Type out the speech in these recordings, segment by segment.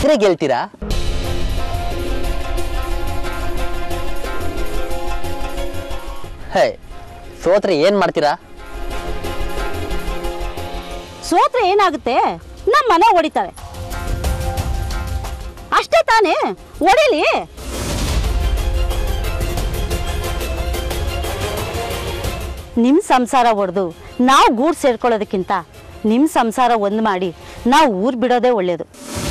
ಗೆದ್ರೆ ಗೆಲ್ತೀರಾ ಹೇ ಸೋತ್ರೆ ಏನ್ ಮಾಡ್ತೀರಾ ಸೋತ್ರೆ ಏನಾಗುತ್ತೆ ನಮ್ಮ ಮನೆ ಹೊಡಿತಾರೆ ಅಷ್ಟೇ ತಾನೇ ಹೊಡಿಲಿ ನಿಮ್ಮ ಸಂಸಾರ ಒಡೆದು ನಾವು ಗೂಡು ಸೇರ್ಕೊಳ್ಳೋದಕ್ಕಿಂತ ನಿಮ್ಮ ಸಂಸಾರ ಒಂದು ಮಾಡಿ ನಾವು ಊರು ಬಿಡೋದೇ ಒಳ್ಳೆಯದು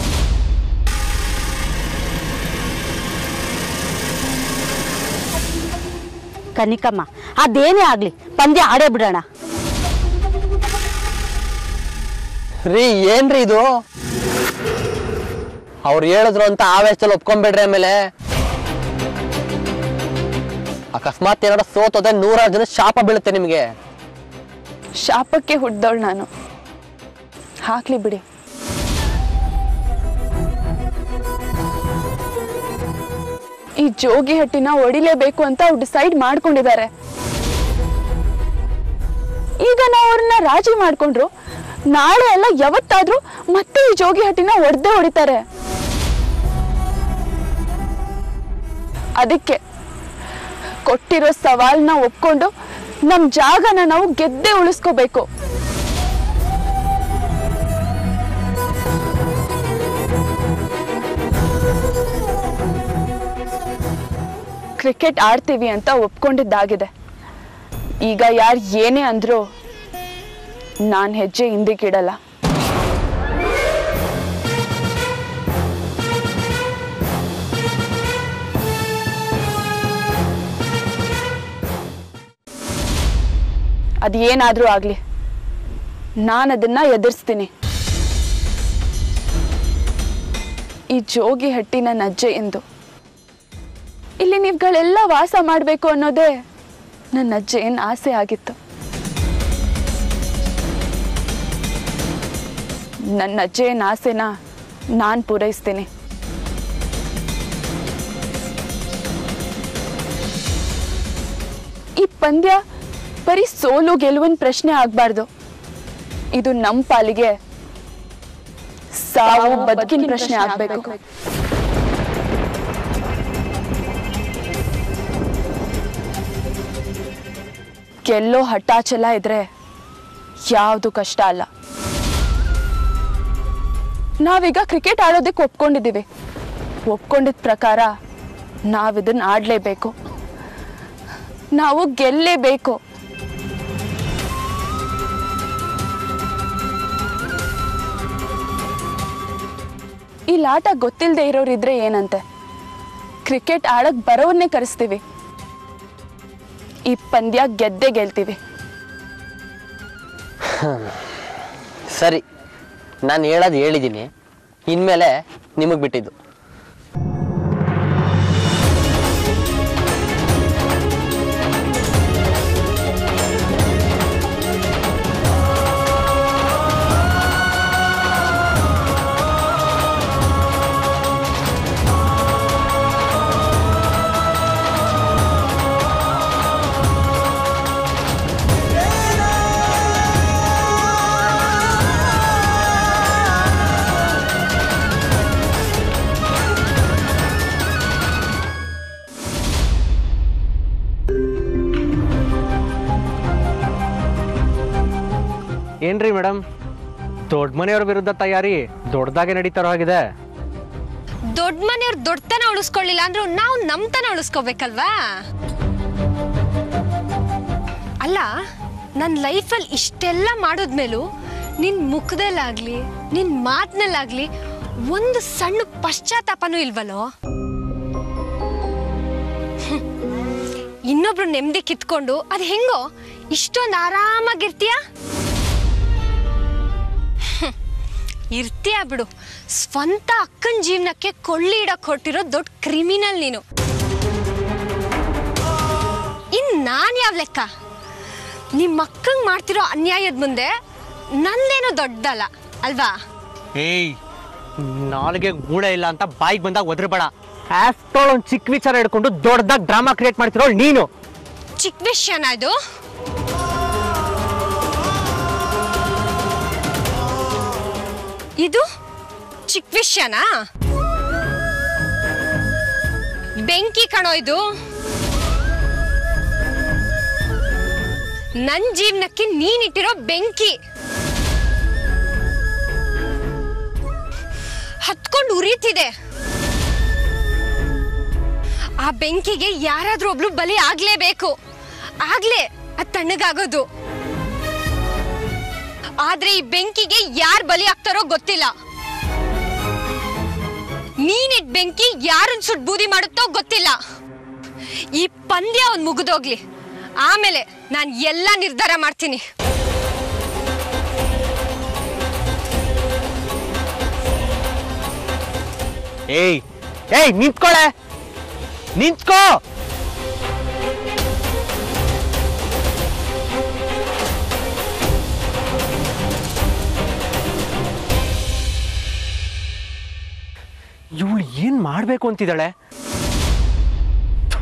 ಕನಿಕಮ್ಮ ಅದೇನೇ ಆಗಲಿ ಪಂದ್ಯ ಆಡೇ ಬಿಡೋಣ ರೀ ಏನ್ರಿ ಇದು ಅವ್ರು ಹೇಳಿದ್ರು ಅಂತ ಆವೇಶದಲ್ಲಿ ಒಪ್ಕೊಂಡ್ಬಿಡ್ರಿ ಆಮೇಲೆ ಅಕಸ್ಮಾತ್ ಏನಾರ ಸೋತೋದೆ ನೂರಾರು ಜನ ಶಾಪ ಬೀಳುತ್ತೆ ನಿಮಗೆ ಶಾಪಕ್ಕೆ ಹುಡ್ದವಳು ನಾನು ಹಾಕ್ಲಿ ಬಿಡಿ ಈ ಜೋಗಿ ಹಟ್ಟಿನ ಹೊಡಿಲೇಬೇಕು ಅಂತ ಅವ್ರು ಡಿಸೈಡ್ ಮಾಡ್ಕೊಂಡಿದ್ದಾರೆ ಈಗ ನಾವು ಅವ್ರನ್ನ ರಾಜಿ ಮಾಡ್ಕೊಂಡ್ರು ನಾಳೆ ಎಲ್ಲ ಯಾವತ್ತಾದ್ರೂ ಮತ್ತೆ ಈ ಜೋಗಿ ಹಟ್ಟಿನ ಒಡ್ದೇ ಹೊಡಿತಾರೆ ಅದಕ್ಕೆ ಕೊಟ್ಟಿರೋ ಸವಾಲ್ನ ಒಪ್ಕೊಂಡು ನಮ್ ಜಾಗನ ನಾವು ಗೆದ್ದೆ ಉಳಿಸ್ಕೋಬೇಕು ಕ್ರಿಕೆಟ್ ಆಡ್ತೀವಿ ಅಂತ ಒಪ್ಕೊಂಡಿದ್ದಾಗಿದೆ ಈಗ ಯಾರು ಏನೇ ಅಂದ್ರು ನಾನು ಹೆಜ್ಜೆ ಹಿಂದಕ್ಕಿಡಲ್ಲ ಅದೇನಾದ್ರೂ ಆಗ್ಲಿ ನಾನು ಅದನ್ನ ಎದುರಿಸ್ತೀನಿ ಈ ಜೋಗಿ ಹಟ್ಟಿ ನನ್ನ ಅಜ್ಜೆ ಎಂದು ಇಲ್ಲಿ ನೀವುಗಳೆಲ್ಲ ವಾಸ ಮಾಡಬೇಕು ಅನ್ನೋದೇ ನನ್ನ ಅಜ್ಜೆಯನ್ ಆಸೆ ಆಗಿತ್ತು ನನ್ನ ಅಜ್ಜೆಯನ್ ಆಸೆನ ನಾನು ಪೂರೈಸ್ತೀನಿ ಈ ಪಂದ್ಯ ಬರೀ ಸೋಲು ಗೆಲುವಿನ ಪ್ರಶ್ನೆ ಆಗ್ಬಾರ್ದು ಇದು ನಮ್ಮ ಪಾಲಿಗೆ ಸಾವು ಬದುಕಿನ ಪ್ರಶ್ನೆ ಆಗ್ಬೇಕು ಗೆಲ್ಲೋ ಹಠಾಚಲ ಇದ್ರೆ ಯಾವುದು ಕಷ್ಟ ಅಲ್ಲ ನಾವೀಗ ಕ್ರಿಕೆಟ್ ಆಡೋದಕ್ಕೆ ಒಪ್ಕೊಂಡಿದ್ದೀವಿ ಒಪ್ಕೊಂಡಿದ್ದ ಪ್ರಕಾರ ನಾವಿದನ್ನ ಆಡಲೇಬೇಕು ನಾವು ಗೆಲ್ಲೇಬೇಕು ಈ ಲಾಟ ಗೊತ್ತಿಲ್ಲದೆ ಇರೋರಿದ್ರೆ ಏನಂತೆ ಕ್ರಿಕೆಟ್ ಆಡಕ್ ಬರೋರ್ನೇ ಕರೆಸ್ತೀವಿ ಈ ಪಂದ್ಯ ಗೆದ್ದೆ ಗೆಲ್ತೀವಿ ಸರಿ ನಾನು ಹೇಳೋದು ಹೇಳಿದ್ದೀನಿ ಇನ್ಮೇಲೆ ನಿಮಗೆ ಬಿಟ್ಟಿದ್ದು ಏನ್ರಿ ಮೇಡಮ್ ದೊಡ್ಡ ಮನೆಯವ್ರ ವಿರುದ್ಧ ತಯಾರಿ ದೊಡ್ಡದಾಗೆ ನಡೀತಾರೋ ಹಾಗಿದೆ ದೊಡ್ಡ ಮನೆಯವ್ರ ದೊಡ್ಡತನ ಉಳಿಸ್ಕೊಳ್ಳಿಲ್ಲ ಅಂದ್ರೂ ನಾವು ನಮ್ತನ ಉಳಿಸ್ಕೋಬೇಕಲ್ವಾ ಅಲ್ಲ ನನ್ನ ಲೈಫಲ್ಲಿ ಇಷ್ಟೆಲ್ಲ ಮಾಡೋದ್ಮೇಲೂ ನಿನ್ ಮುಖದಲ್ಲಾಗ್ಲಿ ನಿನ್ ಮಾತಿನಲ್ಲಾಗ್ಲಿ ಒಂದು ಸಣ್ಣ ಪಶ್ಚಾತ್ತಾಪನೂ ಇಲ್ವಲ್ಲೋ ಹ್ಮ್. ಇನ್ನೊಬ್ರು ನೆಮ್ಮದಿ ಕಿತ್ಕೊಂಡು ಅದು ಹೆಂಗೋ ಇಷ್ಟೊಂದು ಆರಾಮಾಗಿರ್ತೀಯ ಹ್ಮ್. ಇರ್ತೀಯ ಬಿಡು ಸ್ವಂತ ಅಕ್ಕನ ಜೀವನಕ್ಕೆ ಕೊಳ್ಳಿ ಇಡಕ್ ಹೊಟ್ಟಿರೋ ದೊಡ್ಡ ಕ್ರಿಮಿನಲ್ ನೀನು ಇನ್ ನಾನ್ ಯಾವ ಲೆಕ್ಕ ನಿಮ್ಮ ಅಕ್ಕಂಗ್ ಮಾಡ್ತಿರೋ ಅನ್ಯಾಯದ ಮುಂದೆ ನಂದೇನೋ ದೊಡ್ಡದಲ್ಲ ಅಲ್ವಾ ಏಯ್ ನಾಲ್ಗೆ ಗೂಡ ಇಲ್ಲ ಅಂತ ಬಾಯಿಗೆ ಬಂದಾಗ ಒದ್ರಬೇಡ ಆಫ್ಟರ್ ಒಂದು ಚಿಕ್ಕ ವಿಚಾರ ಹಿಡ್ಕೊಂಡು ದೊಡ್ಡದಾಗಿ ಡ್ರಾಮಾ ಕ್ರಿಯೇಟ್ ಮಾಡ್ತಿರೋ ನೀನು ಚಿಕ್ಕ ವಿಷಯನ ಇದು ಇದು ಚಿಕ್ಕ ವಿಷಯನಾ ಬೆಂಕಿ ಕಣೋ ಇದು ನನ್ ಜೀವನಕ್ಕೆ ನೀನಿಟ್ಟಿರೋ ಬೆಂಕಿ ಹತ್ಕೊಂಡು ಉರಿತಿದೆ ಆ ಬೆಂಕಿಗೆ ಯಾರಾದ್ರೂ ಒಬ್ಳು ಬಲಿ ಆಗ್ಲೇಬೇಕು ಆಗ್ಲೇ ಅದ್ ತಣ್ಣಗಾಗೋದು ಆದ್ರೆ ಈ ಬೆಂಕಿಗೆ ಯಾರ್ ಬಲಿ ಆಗ್ತಾರೋ ಗೊತ್ತಿಲ್ಲ ನೀನಿಟ್ ಬೆಂಕಿ ಯಾರನ್ ಸುಟ್ ಬೂದಿ ಮಾಡುತ್ತೋ ಗೊತ್ತಿಲ್ಲ ಈ ಪಂದ್ಯ ಒಂದ್ ಮುಗಿದೋಗ್ಲಿ ಆಮೇಲೆ ನಾನು ಎಲ್ಲ ನಿರ್ಧಾರ ಮಾಡ್ತೀನಿ ಏಯ್ ಏಯ್ ನಿಂತ್ಕೊಳೆ ನಿಂತ್ಕೋ ಇವಳು ಏನ್ ಮಾಡ್ಬೇಕು ಅಂತಿದ್ದಾಳೆ ಥು.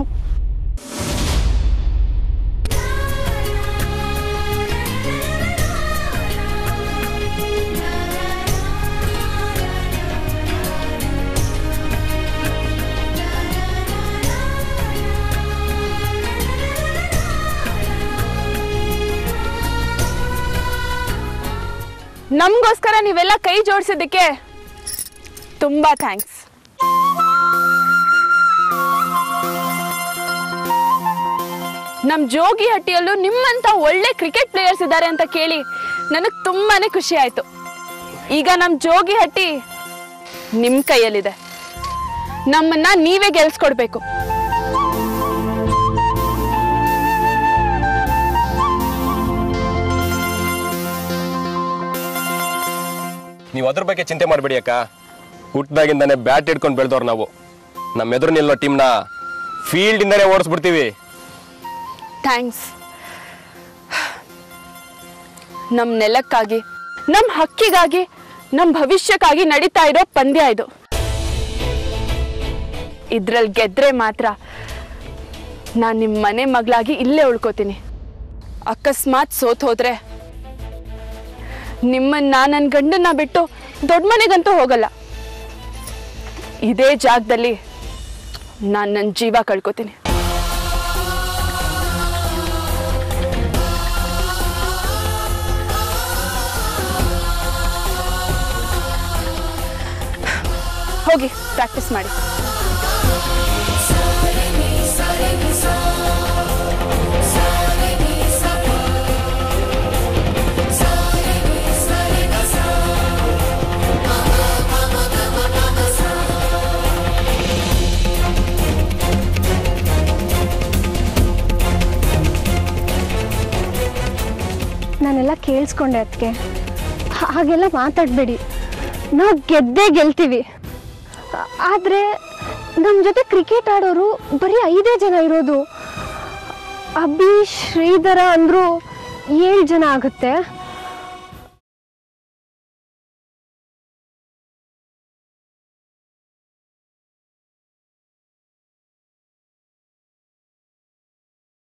ನಮಗೋಸ್ಕರ ನೀವೆಲ್ಲ ಕೈ ಜೋಡಿಸಿದ್ದಕ್ಕೆ ತುಂಬಾ ಥ್ಯಾಂಕ್ಸ್ ನಮ್ ಜೋಗಿ ಹಟ್ಟಿಯಲ್ಲೂ ನಿಮ್ಮಂತ ಒಳ್ಳೆ ಕ್ರಿಕೆಟ್ ಪ್ಲೇಯರ್ಸ್ ಇದ್ದಾರೆ ಅಂತ ಕೇಳಿ ನನಗೆ ತುಂಬಾನೇ ಖುಷಿ ಆಯ್ತು ಈಗ ನಮ್ ಜೋಗಿ ಹಟ್ಟಿ ನಿಮ್ ಕೈಯಲ್ಲಿದೆ ನಮ್ಮನ್ನ ನೀವೇ ಗೆಲ್ಸ್ಕೊಡ್ಬೇಕು ನೀವು ಅದ್ರ ಬಗ್ಗೆ ಚಿಂತೆ ಮಾಡಬೇಡಿ ಅಕ್ಕ ಹುಟ್ಟಿದಾಗಿಂದಾನೆ ಬ್ಯಾಟ್ ಹಿಡ್ಕೊಂಡು ಬೆಳೆದವ್ರು ನಾವು ನಮ್ಮ ಎದುರು ನಿಲ್ಲೋ ಟೀಮ್ನ ಫೀಲ್ಡಿಂದನೇ ಓಡಿಸ್ಬಿಡ್ತೀವಿ ಥ್ಯಾಂಕ್ಸ್ ನಮ್ಮ ನೆಲಕ್ಕಾಗಿ ನಮ್ಮ ಹಕ್ಕಿಗಾಗಿ ನಮ್ಮ ಭವಿಷ್ಯಕ್ಕಾಗಿ ನಡೀತಾ ಇರೋ ಪಂದ್ಯ ಇದು ಇದ್ರಲ್ಲಿ ಗೆದ್ರೆ ಮಾತ್ರ ನಾನು ನಿಮ್ಮ ಮನೆ ಮಗಳಾಗಿ ಇಲ್ಲೇ ಉಳ್ಕೋತೀನಿ ಅಕಸ್ಮಾತ್ ಸೋತ್ ಹೋದ್ರೆ ನಿಮ್ಮನ್ನ ನನ್ನ ಗಂಡನ್ನ ಬಿಟ್ಟು ದೊಡ್ಡ ಮನೆಗಂತೂ ಹೋಗಲ್ಲ ಇದೇ ಜಾಗದಲ್ಲಿ ನಾನು ನನ್ನ ಜೀವ ಕಳ್ಕೊತೀನಿ ಹೋಗಿ ಪ್ರಾಕ್ಟೀಸ್ ಮಾಡಿ ನಾನೆಲ್ಲ ಕೇಳಿಸ್ಕೊಂಡೆ ಅದಕ್ಕೆ ಹಾಗೆಲ್ಲ ಮಾತಾಡಬೇಡಿ ನಾವು ಗೆದ್ದೇ ಗೆಲ್ತೀವಿ ಆ- ಆದ್ರೆ ನಮ್ಮ ಜೊತೆ ಕ್ರಿಕೆಟ್ ಆಡೋರು ಬರೀ ಐದೇ ಜನ ಇರೋದು ಅಭಿ ಶ್ರೀಧರ ಅಂದ್ರು ಏಳು ಜನ ಆಗುತ್ತೆ